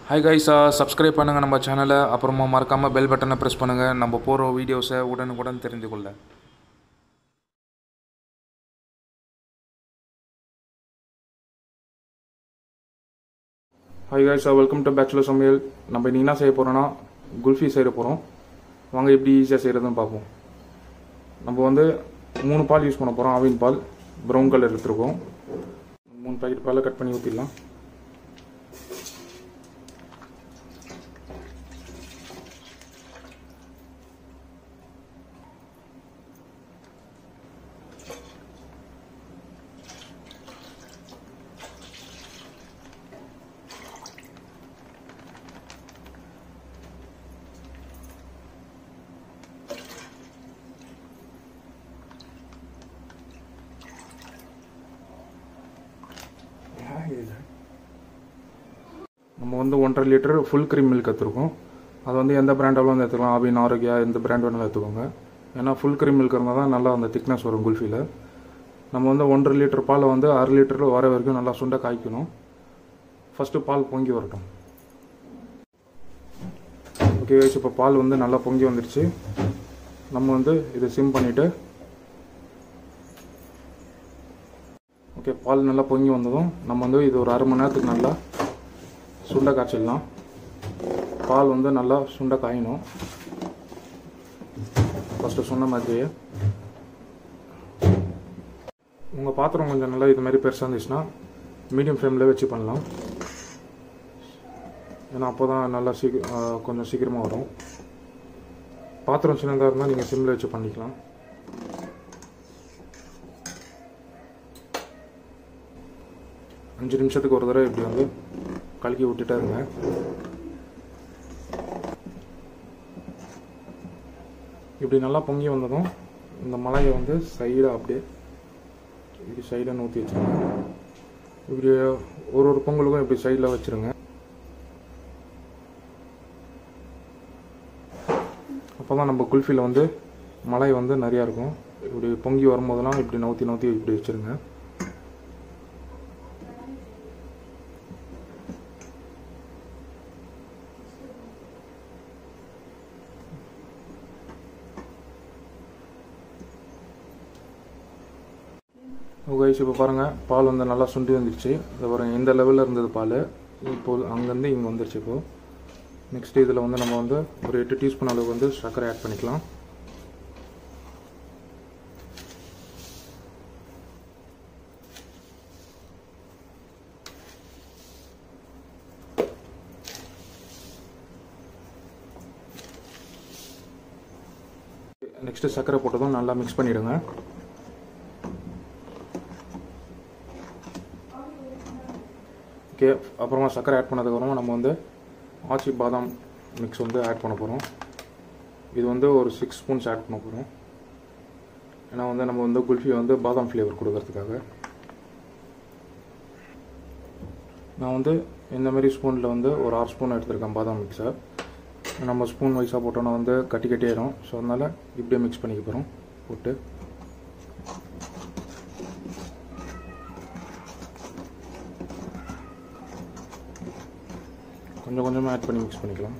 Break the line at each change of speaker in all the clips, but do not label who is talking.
Hi guys subscribe பண்ணுங்கள் நம்ம சேனலை அப்புறமா மறக்காமல் பெல் பட்டனை ப்ரெஸ் பண்ணுங்கள் நம்ம போகிற வீடியோஸை உடனுக்குடன் தெரிந்து கொள்ள hi guys welcome to bachelor சமையல் நம்ம இன்னைக்கு என்ன செய்ய போகிறோன்னா குல்ஃபி செய்ய போகிறோம் வாங்க எப்படி ஈஸியாக செய்கிறதுன்னு பார்ப்போம் நம்ம வந்து மூணு பால் யூஸ் பண்ண போகிறோம் ஆவின் பால் ப்ரௌன் கலர் எடுத்துருக்கோம் மூணு பாக்கெட் பாலை கட் பண்ணி ஊற்றிடலாம் நம்ம வந்து ஒன்றரை லிட்டர் ஃபுல் க்ரீம் மில்க் எடுத்துருக்கோம் அது வந்து எந்த பிராண்டாலும் வந்து எடுத்துக்கலாம் ஆபின் ஆரோக்கியா எந்த பிராண்ட் வேணாலும் எடுத்துக்கோங்க ஏன்னா ஃபுல் க்ரீம் மில்க் இருந்தால் தான் நல்லா அந்த திக்னஸ் வரும் குல்ஃபியில் நம்ம வந்து ஒன்றரை லிட்டர் பாலை வந்து அரை லிட்டரில் வர வரைக்கும் நல்லா சுண்ட காய்க்கணும் ஃபஸ்ட்டு பால் பொங்கி வரட்டும் ஓகே இப்போ பால் வந்து நல்லா பொங்கி வந்துடுச்சு நம்ம வந்து இதை சிம் பண்ணிவிட்டு ஓகே பால் நல்லா பொங்கி வந்ததும் நம்ம வந்து இது ஒரு அரை மணி நேரத்துக்கு நல்லா சுண்டை காய்ச்சிடலாம் பால் வந்து நல்லா சுண்டை காயணும் ஃபஸ்ட்டு சொன்ன மாதிரியே உங்கள் பாத்திரம் கொஞ்சம் நல்லா இது மாதிரி பெருசாக இருந்துச்சுன்னா மீடியம் ஃப்ளேமில் வச்சு பண்ணலாம் ஏன்னா அப்போ தான் நல்லா சீக்கிர கொஞ்சம் சீக்கிரமாக வரும் பாத்திரம் சின்னதாக இருந்தால் நீங்கள் சிம்மில் வச்சு பண்ணிக்கலாம் அஞ்சு நிமிஷத்துக்கு ஒரு தடவை இப்படி வந்து கலக்கி விட்டுட்டே இருங்க இப்படி நல்லா பொங்கி வந்ததும் இந்த மலையை வந்து சைடாக அப்படியே இப்படி சைடாக நூற்றி வச்சுருங்க இப்படி ஒரு ஒரு பொங்கலுக்கும் இப்படி சைடில் வச்சுருங்க அப்போ தான் நம்ம குல்ஃபியில் வந்து மலை வந்து நிறையா இருக்கும் இப்படி பொங்கி வரும்போதெல்லாம் இப்படி நவுத்தி நவுத்தி இப்படி வச்சுருங்க கைஸ் இப்போ பாருங்கள் பால் வந்து நல்லா சுண்டி வந்துடுச்சு இதை பாருங்கள் இந்த லெவலில் இருந்தது பால் இப்போது அங்கேருந்து இங்கே வந்துருச்சு இப்போது நெக்ஸ்ட் இதில் வந்து நம்ம வந்து ஒரு எட்டு டீஸ்பூன் அளவுக்கு வந்து சர்க்கரை ஆட் பண்ணிக்கலாம் நெக்ஸ்ட்டு சர்க்கரை போட்டதும் நல்லா மிக்ஸ் பண்ணிவிடுங்க ஓகே அப்புறமா சர்க்கரை ஆட் பண்ணதுக்கப்புறமா நம்ம வந்து ஆச்சி பாதாம் மிக்ஸ் வந்து ஆட் பண்ண போகிறோம் இது வந்து ஒரு சிக்ஸ் ஸ்பூன்ஸ் ஆட் பண்ண போகிறோம் ஏன்னா வந்து நம்ம வந்து குல்ஃபி வந்து பாதாம் ஃப்ளேவர் கொடுக்கறதுக்காக நான் வந்து இந்த மாதிரி ஸ்பூனில் வந்து ஒரு ஆறு ஸ்பூன் எடுத்திருக்கேன் பாதாம் மிக்ஸை நம்ம ஸ்பூன் வைஸாக போட்டோன்னா வந்து கட்டி கட்டியாயிரும் ஸோ அதனால் இப்படியே மிக்ஸ் பண்ணிக்க போகிறோம் போட்டு கொஞ்சம் கொஞ்சமாக ஆட் பண்ணி மிக்ஸ் பண்ணிக்கலாம்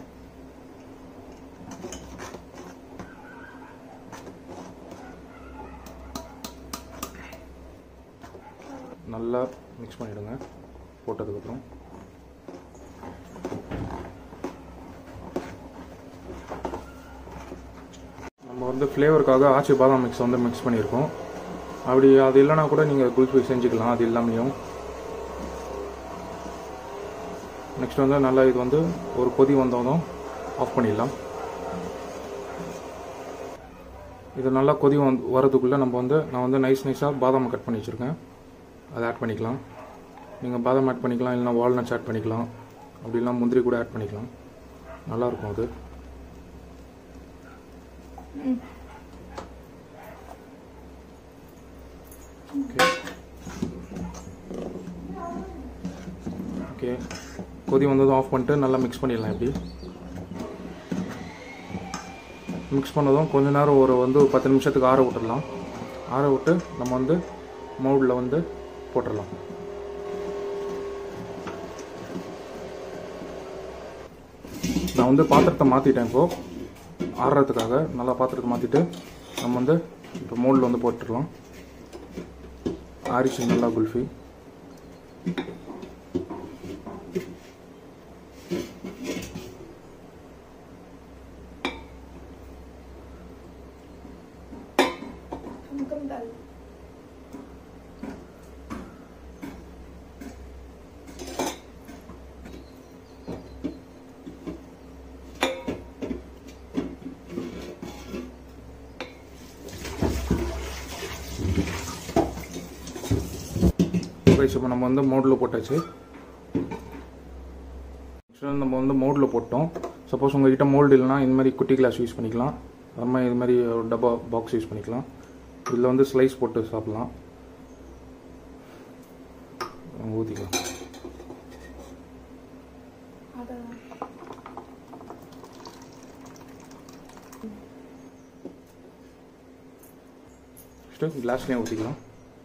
நல்லா மிக்ஸ் பண்ணிவிடுங்க போட்டதுக்கப்புறம் நம்ம வந்து ஃப்ளேவருக்காக ஆச்சி பாதாம் மிக்ஸ் வந்து மிக்ஸ் பண்ணியிருக்கோம் அப்படி அது இல்லைனா கூட நீங்கள் குல்ஃபி செஞ்சுக்கலாம் அது இல்லாமையும் நெக்ஸ்ட் வந்து நல்லா இது வந்து ஒரு கொதி வந்ததும் ஆஃப் பண்ணிடலாம் இது நல்லா கொதி வந்து வரதுக்குள்ளே நம்ம வந்து நான் வந்து நைஸ் நைஸாக பாதாம் கட் பண்ணி வச்சுருக்கேன் அதை ஆட் பண்ணிக்கலாம் நீங்கள் பாதாம் ஆட் பண்ணிக்கலாம் இல்லைனா வால்நட்ஸ் ஆட் பண்ணிக்கலாம் அப்படி இல்லைனா முந்திரி கூட ஆட் பண்ணிக்கலாம் நல்லாயிருக்கும் அது ஓகே ஓகே கொதி வந்ததும் ஆஃப் பண்ணிட்டு நல்லா மிக்ஸ் பண்ணிடலாம் இப்படி மிக்ஸ் பண்ணதும் கொஞ்ச நேரம் ஒரு வந்து ஒரு பத்து நிமிஷத்துக்கு ஆற விட்டுடலாம் ஆற விட்டு நம்ம வந்து மவுடில் வந்து போட்டுடலாம் நான் வந்து பாத்திரத்தை மாற்றிட்டேன் இப்போது ஆடுறதுக்காக நல்லா பாத்திரத்தை மாற்றிட்டு நம்ம வந்து இப்போ மோல்டில் வந்து போட்டுடலாம் ஆரிச்சு நல்லா குல்ஃபி
Thumkum dal.
ரைஸ் இப்போ நம்ம வந்து மோடில் போட்டாச்சு ஆக்சுவலாக நம்ம வந்து மோடில் போட்டோம் சப்போஸ் உங்ககிட்ட மோல்டு இல்லைனா இந்த மாதிரி குட்டி கிளாஸ் யூஸ் பண்ணிக்கலாம் அது மாதிரி இது மாதிரி ஒரு டப்பா பாக்ஸ் யூஸ் பண்ணிக்கலாம் இதில் வந்து ஸ்லைஸ் போட்டு சாப்பிட்லாம் ஊற்றிக்கலாம்
Ada.
ஃபஸ்ட்டு கிளாஸ்லேயும் ஊற்றிக்கலாம்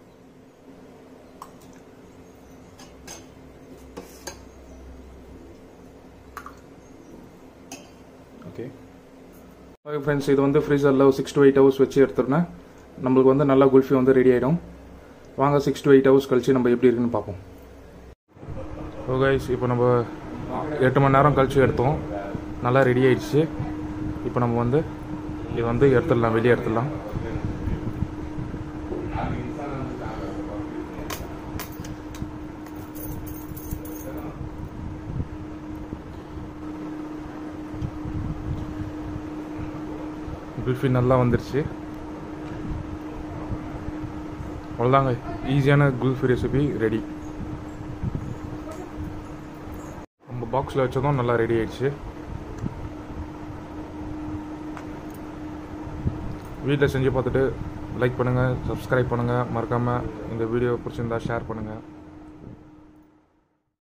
ஓகே ஓகே ஃப்ரெண்ட்ஸ் இது வந்து ஃப்ரீசரில் சிக்ஸ் டு எயிட் ஹவர்ஸ் வச்சு எடுத்துருந்தேன் நம்மளுக்கு வந்து நல்லா குல்ஃபி வந்து ரெடி ஆகிடும் வாங்க சிக்ஸ் டு எயிட் ஹவர்ஸ் கழிச்சு நம்ம எப்படி இருக்குன்னு பார்ப்போம் ஓ கைஸ் இப்போ நம்ம எட்டு மணி நேரம் கழிச்சு எடுத்தோம் நல்லா ரெடி ஆயிடுச்சு இப்போ நம்ம வந்து இது வந்து எடுத்துடலாம் வெளியே எடுத்துடலாம் குல்ஃபி நல்லா வந்துருச்சு அவ்வளோதாங்க ஈஸியான குல்ஃபி ரெசிபி ரெடி நம்ம பாக்ஸில் வச்சதும் நல்லா ரெடி ஆயிடுச்சு வீட்டில் செஞ்சு பார்த்துட்டு லைக் பண்ணுங்கள் சப்ஸ்கிரைப் பண்ணுங்கள் மறக்காமல் இந்த வீடியோ பிடிச்சிருந்தா ஷேர் பண்ணுங்கள்